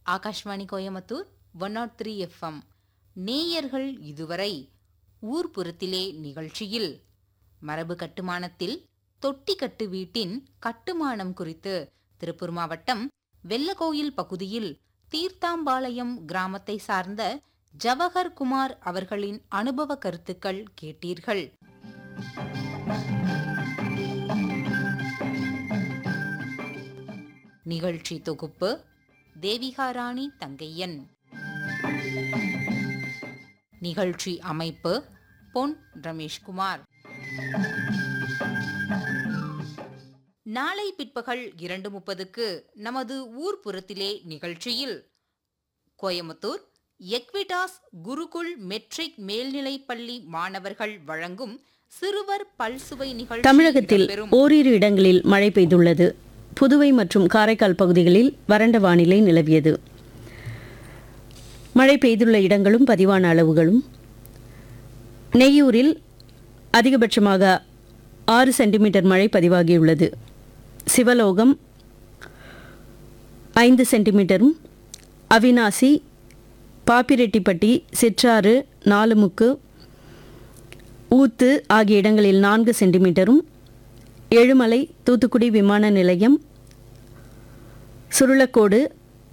Akashvani Coimbatore one naught three F M நேயர்கள் இதுவரை ஊர்ப்புறத்திலே நிகழ்ச்சியில் மரபு கட்டுமானத்தில் தொட்டி கட்டு வீட்டின் கட்டுமானம் குறித்து திருப்பூர் மாவட்டம் வெள்ளகோயில் பகுதியில் தீர்த்தாம்பாளையம் கிராமத்தை சார்ந்த ஜவஹர் குமார் அவர்களின் அனுபவ கருத்துக்கள் கேட்டீர்கள் நிகழ்ச்சி தொகுப்பு தேவிகாராணி தங்கையன் நிகழ்ச்சி அமைப்பு பொன் ரமேஷ்குமார் நாளை பிற்பகல் இரண்டு முப்பதுக்கு நமது ஊர்ப்புறத்திலே நிகழ்ச்சியில் கோயமுத்தூர் எக்விடாஸ் குருகுல் மெட்ரிக் மேல்நிலைப் பள்ளி மாணவர்கள் வழங்கும் சிறுவர் பல்சுவை நிகழ்ச்சி தமிழகத்தில் இடம்பெறும். ஓரிரு இடங்களில் மழை பெய்துள்ளது புதுவை மற்றும் காரைக்கால் பகுதிகளில் வறண்ட வானிலை நிலவியது மழை பெய்துள்ள இடங்களும் பதிவான அளவுகளும் நெய்யூரில் அதிகபட்சமாக ஆறு சென்டிமீட்டர் மழை பதிவாகியுள்ளது சிவலோகம் ஐந்து சென்டிமீட்டரும் அவினாசி பாப்பிரெட்டிப்பட்டி சிற்றாறு நாலுமுக்கு ஊத்து ஆகிய இடங்களில் நான்கு சென்டிமீட்டரும் ஏழுமலை தூத்துக்குடி விமான நிலையம் சுருளக்கோடு